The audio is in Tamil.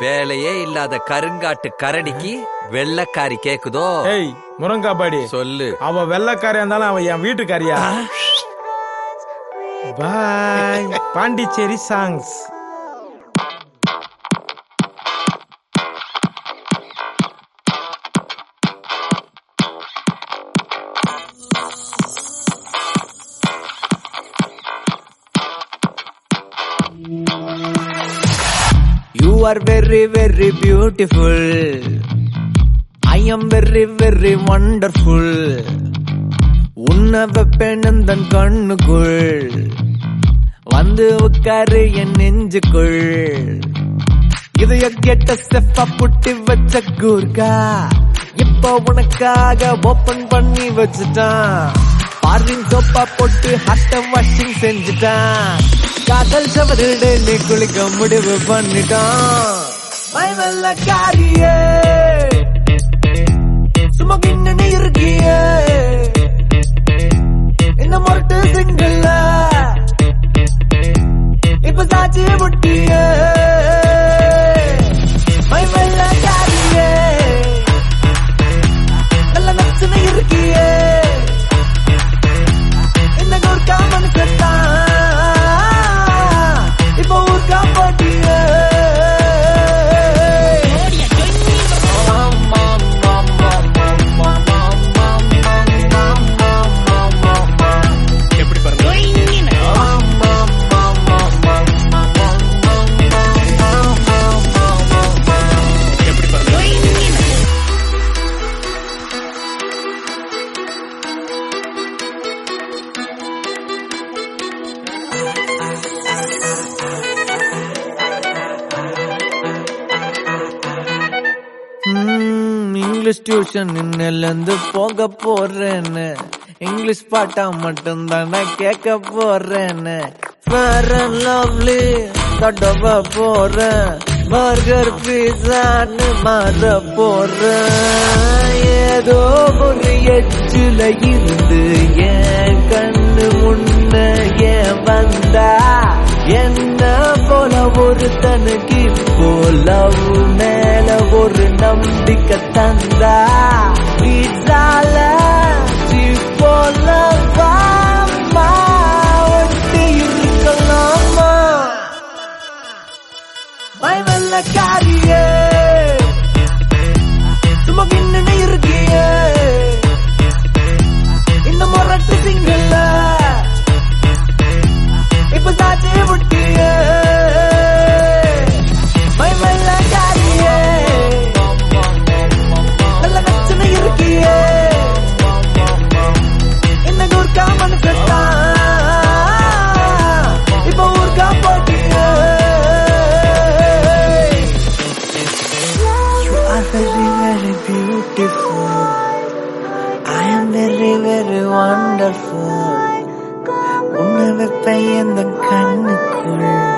வேலையே இல்லாத கருங்காட்டு கரடிக்கு வெள்ளக்காரி கேக்குதோ ஏய் முருங்காபாடி சொல்லு அவ வெள்ளக்காரியா இருந்தாலும் அவ என் வீட்டுக்காரியா பாய் Pondicherry songs You are very, very beautiful. I am very, very wonderful. உன்னை வைப்பேன் தன் கண்ணுக்குள் வந்து உட்காரு என் நெஞ்சுக்குள் இதைய கெட்ட செஃப்பா புட்டி வச்ச கூர்கா இப்போ உனக்காக ஓபன் பண்ணி வச்சுட்டான் பார்வின் சோப்பா போட்டு ஹட்ட வாஷிங் செஞ்சுட்டான் காதல் சவரிடு நீ குளிக்க முடிவு பண்ணிட்டான் பயமல்ல காரியே சும்மா கிண்ணு இருக்கியே இந்த முரட்டு சிங்கிள் இப்ப சாட்சி முட்டியே பயமல்ல காரியே நல்ல நச்சுன்னு இருக்கியே இந்த கூர்க்கா மனுஷத்தா இப்போ ஊர்க்கா போட்டியே எப்படி பாருங்க எப்படி பாருங்க ம், இங்கிலீஷ் டியூஷன் இன்னிலிருந்து போக போறேன்னு இங்கிலீஷ் பாட்டா மட்டும்தான் நான் கேட்க போறேன்னு ஃபேர் அண்ட் லவ்லி தடவ போறேன் பர்கர் பீஸான்னு மாற போறேன் ஏதோ ஒரு எச்சில இருந்து என் கண்ணு முன்ன ஏன் வந்தா என்ன போல ஒரு தனக்கு லவ் மேல ஒரு நம்பிக்கை தந்தா வீட்டால போல வாமா ஒட்டி இருக்கலாமா பயமல்ல காரியே சும்மா கிண்ணு இருக்கியே இந்த முரட்டு சிங்கிள் இப்ப சாட்சி முட்டியே பயமல்ல காரியே நல்ல நச்சுன்னு இருக்கியே இந்த கூர்க்கா மனுஷத்தா இப்ப ஊர்க்கா போட்டியே You are very, very beautiful. I am very, very wonderful. உன்னை வைப்பேன் இந்த கண்ணுக்குள்